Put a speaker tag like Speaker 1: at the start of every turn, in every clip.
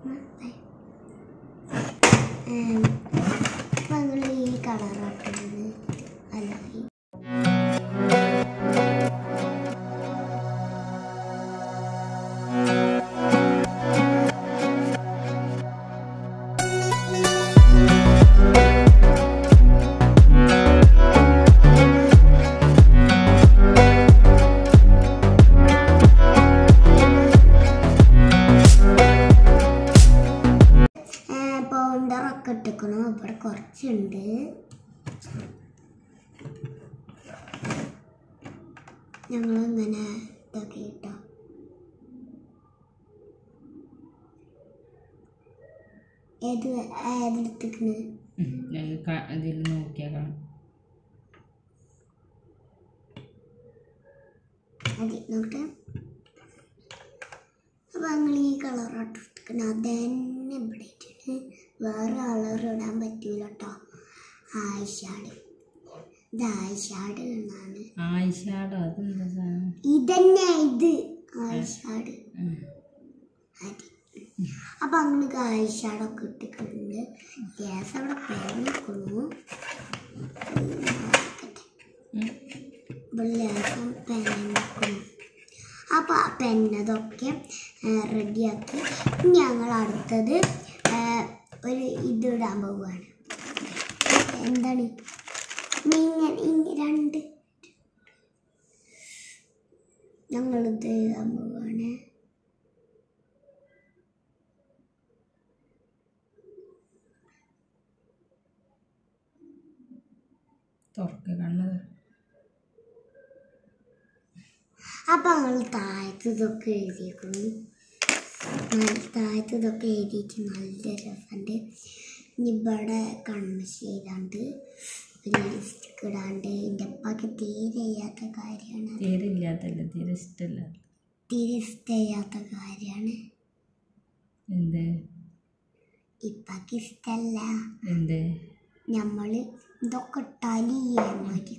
Speaker 1: അപ്പം നിങ്ങൾ ഈ കളറാക്കുന്നത് അല്ല ഈ പൗണ്ടറൊക്കെ ഇട്ടിക്കണു ഇവിടെ കുറച്ചുണ്ട് ഞങ്ങളിങ്ങനെ ഇതൊക്കെ ഇട്ടോ ഏത് ഏതെടുത്തിക്കണ്
Speaker 2: ഇതിൽ നോക്കിയാൽ കാണാം
Speaker 1: അതെ നോക്കട്ടെ അപ്പം ഞങ്ങൾ ഈ കളറായിട്ട് എടുത്തിക്കണ അതന്നെ ഇവിടെ ഇട്ടിട്ട് വേറെ കളർ ഇടാൻ പറ്റൂല കേട്ടോ ആയിഷാട് ഇത് ആയിഷാട് എന്നാണ്
Speaker 2: ആയിഷാടോ അതെന്താ സാധനം
Speaker 1: ഇതന്നെ ഇത് ആയിഷാട്
Speaker 2: ഉം.
Speaker 1: അതെ അപ്പം അങ്ങനെ ആയിഷാടൊക്കെ ഇട്ടിട്ടുണ്ട് ഗ്യാസ് അവിടെ പെരഞ്ഞിക്കണു
Speaker 2: ഉം.
Speaker 1: ഇവിടെ ലേശം പെനഞ്ഞിക്കണു അപ്പോൾ ആ പെന്നതൊക്കെ റെഡിയാക്കി ഞങ്ങൾ അടുത്തത് ആ, ഒരു ഇതിടാൻ പോവുകയാണ് എന്താണ് ഇങ്ങനെ ഇങ്ങനെ രണ്ട് ഞങ്ങളിത് ഇടാൻ പോവുകയാണ്
Speaker 2: തുറക്ക് കണ്ണ് തുറക്ക്.
Speaker 1: അപ്പം ഞങ്ങൾ താഴത്ത് ഇതൊക്കെ എഴുതിയേക്കുന്നു താഴത്ത് ഇതൊക്കെ എഴുതിയിട്ട് നല്ല രസമുണ്ട് ഇനി ഇവിടെ കണ്ണ് ചെയ്താണ്ട് ഒരു ലിസ്റ്റിക്ക് ഇടാണ്ട് എൻ്റെ ഉപ്പാക്ക് തീരെ ചെയ്യാത്ത കാര്യമാണ്
Speaker 2: തീരെ ഇല്ലാത്തല്ല തീരെ ഇഷ്ടമല്ല
Speaker 1: തീരെ ഇഷ്ടമില്ലാത്ത കാര്യമാണ്
Speaker 2: എന്ത്
Speaker 1: ഇപ്പാക്ക് ഇഷ്ടമല്ല
Speaker 2: എന്ത്
Speaker 1: നമ്മൾ ഇതൊക്കെ ഇട്ടാൽ മതി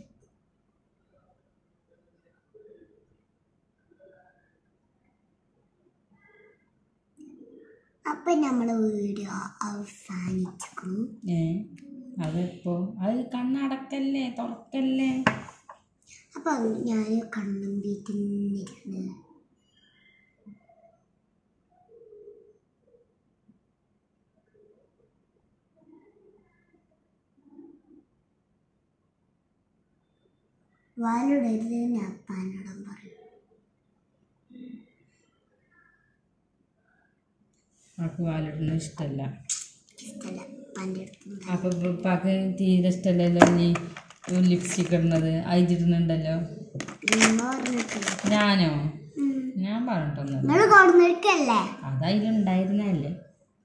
Speaker 1: അപ്പം നമ്മൾ വീഡിയോ അവസാനിച്ചിരിക്കുന്നു
Speaker 2: ഏ അതെപ്പോ അത് കണ്ണടക്കല്ലേ തുറക്കല്ലേ
Speaker 1: അപ്പം ഞാൻ കണ്ണും വീട്ടിന്നിരുന്ന് വാലിടരുത് ഞാൻ അപ്പാനോടും പറയും
Speaker 2: അവൾക്ക് വാലിടുന്നത് ഇഷ്ടമല്ല
Speaker 1: ഇഷ്ടമല്ല അപ്പാൻ്റെ അടുത്ത്
Speaker 2: അപ്പൊ ഉപ്പാക്ക് തീരെ ഇഷ്ടമല്ലല്ലോ ഇനി ലിപ്സ്റ്റിക് ഇടുന്നത് അയച്ചിടുന്നുണ്ടല്ലോ
Speaker 1: പറഞ്ഞിട്ടില്ല
Speaker 2: ഞാനോ ഞാൻ പറഞ്ഞിട്ടൊന്നും
Speaker 1: നിങ്ങൾ കൊടുന്നിരിക്കല്ലേ
Speaker 2: അതതിലുണ്ടായിരുന്നല്ലേ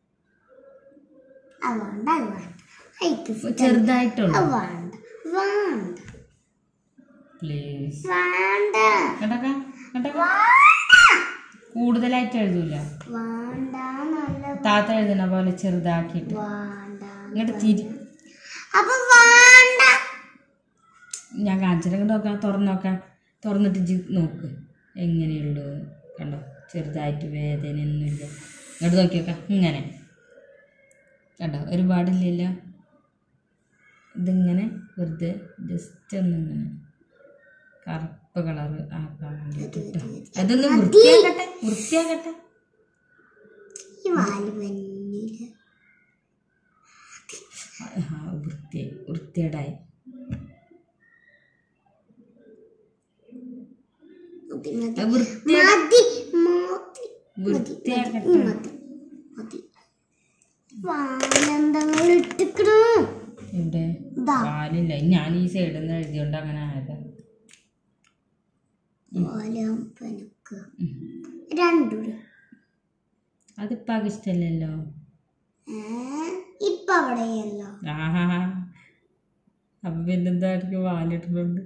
Speaker 1: അതുകൊണ്ട് അത് വേണ്ട എനിക്ക് ഇഷ്ടം.
Speaker 2: ചെറുതായിട്ടുള്ളൂ
Speaker 1: അത് വേണ്ട വേണ്ട
Speaker 2: പ്ലീസ്
Speaker 1: വേണ്ട
Speaker 2: കേട്ടക്ക കേട്ടക്ക കൂടുതലായിട്ട് എഴുതൂല
Speaker 1: വേണ്ട നല്ല
Speaker 2: താത്ത എഴുതുന്ന പോലെ ചെറുതാക്കിയിട്ട്
Speaker 1: വേണ്ട
Speaker 2: ഇങ്ങോട്ട് തിരി
Speaker 1: അപ്പൊ വേണ്ട
Speaker 2: ഞാൻ കാണിച്ചിട്ട് നോക്കാം തുറന്നു നോക്കാം തുറന്നിട്ട് ജി നോക്ക് എങ്ങനെയുള്ളൂ കണ്ടോ ചെറുതായിട്ട് വേദനയൊന്നുമില്ല ഇങ്ങോട്ട് നോക്കി നോക്കാം ഇങ്ങനെ കണ്ടോ ഒരുപാടില്ലല്ലോ ഇതിങ്ങനെ വെറുതെ ജസ്റ്റ് ഒന്നിങ്ങനെ കറുപ്പ് കളറ് ആക്കാൻ വേണ്ടിയിട്ട് ട്ടോ. അതൊന്ന് വൃത്തിയാക്കട്ടെ വൃത്തിയാക്കട്ടെ
Speaker 1: ഈ വാല് മഞ്ഞില്
Speaker 2: ആ വൃത്തിയായി വൃത്തിയേടായി
Speaker 1: മതി മതി
Speaker 2: അത് വൃത്തിയാ
Speaker 1: മതി മതി
Speaker 2: വൃത്തിയാക്കട്ടെ
Speaker 1: മതി മതി വാലെന്തങ്ങൾ ഇട്ടിക്കണു
Speaker 2: ഇവിടെ
Speaker 1: ഇതാ
Speaker 2: പാലില്ല ഞാൻ ഈ സൈഡിൽ നിന്ന് എഴുതിയോണ്ട് അങ്ങനെ ആയത്
Speaker 1: വാലപ്പനക്ക് രണ്ടൂര്
Speaker 2: അതിപ്പോ ആകെ ഇഷ്ടമല്ലല്ലോ
Speaker 1: ഏ ഇപ്പൊ അവിടെയല്ലോ
Speaker 2: ആഹാ അപ്പൊ പിന്നെന്തായിരിക്കും വാലിട്ടുണ്ട്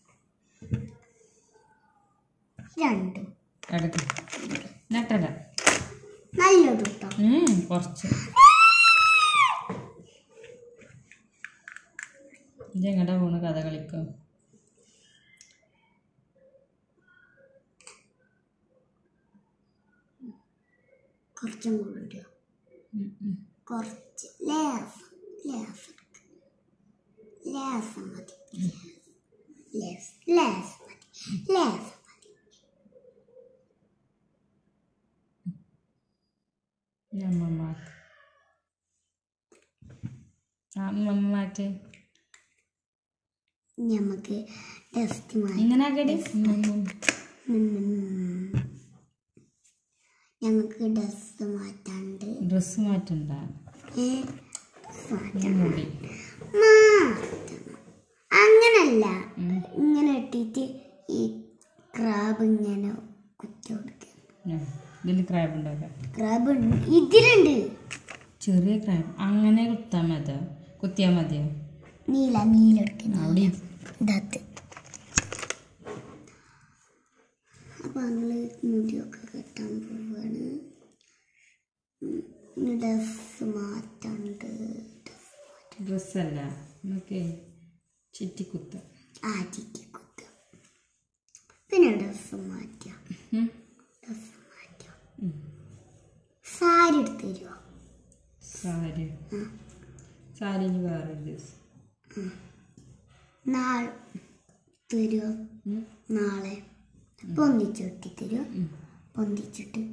Speaker 1: രണ്ടും
Speaker 2: എടുക്ക നട്ടല
Speaker 1: നല്ലൊരു കേട്ടോ
Speaker 2: കുറച്ച് ഇതെങ്ങടാ പോണ കഥ കളിക്കും
Speaker 1: കുറച്ചും കൂടി ഇടുക. കുറച്ച് ലേസം ലേസം ലേസം മതി ലേസ് ലേസ് മതി ലേസം മതി
Speaker 2: അമ്മമാക്ക് അമ്മമാക്ക്
Speaker 1: നമുക്ക് ടെസ്റ്റ് മാറ്റി
Speaker 2: ഇങ്ങനെ ആക്കടി
Speaker 1: ഞങ്ങൾക്ക് ഡ്രസ് മാറ്റാണ്ട്
Speaker 2: ഡ്രസ്സ് മാറ്റണ്ട
Speaker 1: ഏ, മാറ്റാം.
Speaker 2: ഈ മുടി
Speaker 1: മാറ്റണം അങ്ങനല്ല
Speaker 2: ഉം.
Speaker 1: ഇങ്ങനെ ഇട്ടിട്ട് ഈ ക്രാബ് ഇങ്ങനെ കുത്തി കൊടുക്കുക
Speaker 2: ഉം. ഇതിൽ ക്രാബ് ഉണ്ടാക്കാം
Speaker 1: ക്രാബ് ഉണ്ട്. ഇതിലുണ്ട്
Speaker 2: ചെറിയ ക്രാബ് അങ്ങനെ കുത്താൻ മതിയോ കുത്തിയാൽ മതിയോ
Speaker 1: നീല നീല എടുക്കുന്ന
Speaker 2: അവിടെ
Speaker 1: ഇതത്ത് അപ്പൊ ഞങ്ങള് മുടിയൊക്കെ കെട്ടാൻ പോവാണ് ഡ്രസ് മാറ്റണ്ട്
Speaker 2: ഡ്രസ്സല്ല നമുക്ക് ചുറ്റിക്കുത്ത
Speaker 1: ആറ്റിക്ക് കുത്ത പിന്നെ ഡ്രസ് മാറ്റാം
Speaker 2: ഉം.
Speaker 1: ഡ്രസ് മാറ്റാം
Speaker 2: ഉം.
Speaker 1: സാരി എടുത്ത് തരുമോ
Speaker 2: സാരി സാരി ഇനി വേറെ ഒരു ദിവസം
Speaker 1: നാളെ തരുമോ
Speaker 2: ഉം.
Speaker 1: നാളെ പൊന്തിച്ച് വെട്ടി തരുമോ
Speaker 2: ഉം.
Speaker 1: പൊന്തിച്ചിട്ട്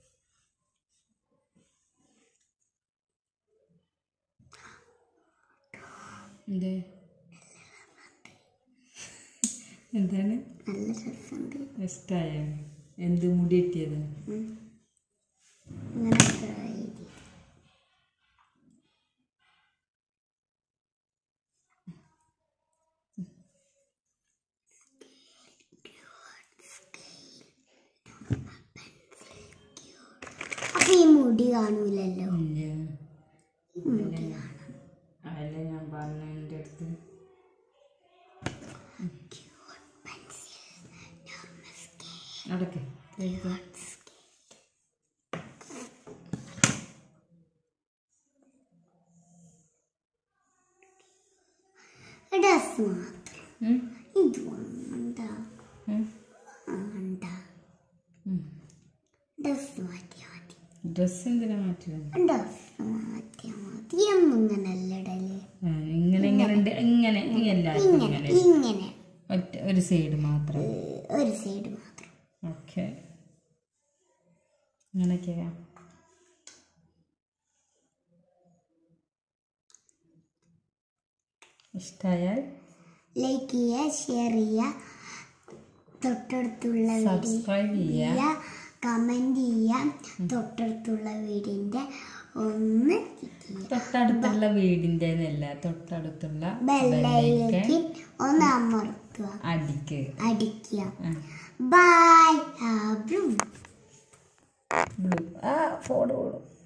Speaker 2: എന്തേ എന്താണ്
Speaker 1: നല്ല രസമുണ്ട്
Speaker 2: ഇഷ്ടമായ എന്ത് മുടി കിട്ടിയത്
Speaker 1: ഇങ്ങനെ try ചെയ്ത്. അപ്പൊ ഈ മുടി കാണൂലല്ലോ
Speaker 2: ഇല്ല
Speaker 1: ഈ മുടി കാണാം
Speaker 2: അതല്ലേ ഞാൻ പറഞ്ഞ എൻ്റെ അടുത്ത് അടക്കെ
Speaker 1: ഡ്രസ് മാത്രം ഇത് വേണ്ട വേണ്ട ഡ്രസ് മാറ്റിയാൽ മതി
Speaker 2: ഡ്രസ്സ് എന്തിനാ മാറ്റുന്നത്
Speaker 1: ഡ്രസ് മാറ്റിയാൽ മതി എന്നും ഇങ്ങനല്ല ഇടല്
Speaker 2: ആ, ഇങ്ങനെ ഇങ്ങനെ ഉണ്ട് ഇങ്ങനെ ഈ എല്ലാവർക്കും
Speaker 1: ഇങ്ങനെ
Speaker 2: ഇങ്ങനെ
Speaker 1: ഇങ്ങനെ
Speaker 2: ഒറ്റ ഒരു സൈഡ് മാത്രം
Speaker 1: ഏഹ്, ഒരു സൈഡ് മാത്രം
Speaker 2: ഓക്കെ അങ്ങനെയൊക്കെയാ ഇഷ്ടമായാൽ
Speaker 1: ലൈക്ക് ചെയ്യുക ഷെയർ ചെയ്യുക തൊട്ടടുത്തുള്ള വീഡിയോ
Speaker 2: സബ്സ്ക്രൈബ് ചെയ്യുക
Speaker 1: കമൻറ്റ് ചെയ്യുക തൊട്ടടുത്തുള്ള വീടിൻ്റെ ഒന്ന്
Speaker 2: തൊട്ടടുത്തുള്ള വീടിൻ്റെ എന്നല്ല തൊട്ടടുത്തുള്ള
Speaker 1: ബെല്ലൈലേക്ക്
Speaker 2: ബെല്ലൈക്കൻ
Speaker 1: ഒന്ന് അമർത്തുക
Speaker 2: അടിക്ക്
Speaker 1: അടിക്കുക
Speaker 2: ആ,
Speaker 1: ബൈ ബ്ലൂ
Speaker 2: ബ്ലൂ ആ ഫോൺ ഓടും